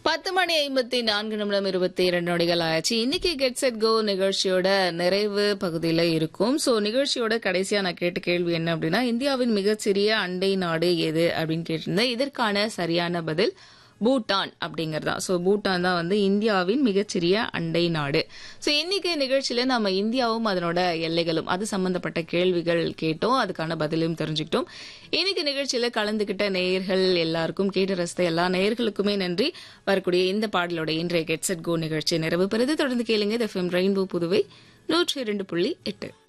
பத்து மணி ஐம்பத்தி நான்கு நிமிடம் இருபத்தி இரண்டு நொடிகள் ஆயாச்சு இன்னைக்கு கெட் செட் கோ நிகழ்ச்சியோட நிறைவு பகுதியில இருக்கும் சோ நிகழ்ச்சியோட கடைசியா நான் கேட்ட கேள்வி என்ன அப்படின்னா இந்தியாவின் மிகச்சிறிய அண்டை நாடு எது அப்படின்னு கேட்டிருந்தேன் இதற்கான சரியான பதில் பூட்டான் அப்படிங்கறதா சோ பூட்டான் தான் வந்து இந்தியாவின் மிகச்சிறிய அண்டை நாடு சோ இன்னைக்கு நிகழ்ச்சியில நம்ம இந்தியாவும் அதனோட எல்லைகளும் அது சம்பந்தப்பட்ட கேள்விகள் கேட்டோம் அதுக்கான பதிலையும் தெரிஞ்சுக்கிட்டோம் இன்னைக்கு நிகழ்ச்சியில கலந்துகிட்ட நேயர்கள் எல்லாருக்கும் கேட்டு ரசித்த எல்லா நேயர்களுக்குமே நன்றி வரக்கூடிய இந்த பாடலோட இன்றைய கெட் செட் கோ நிகழ்ச்சி நிறைவு பெறுது தொடர்ந்து கேளுங்க எஃப்எம் ரெயின்போ புதுவை நூற்றி இரண்டு புள்ளி எட்டு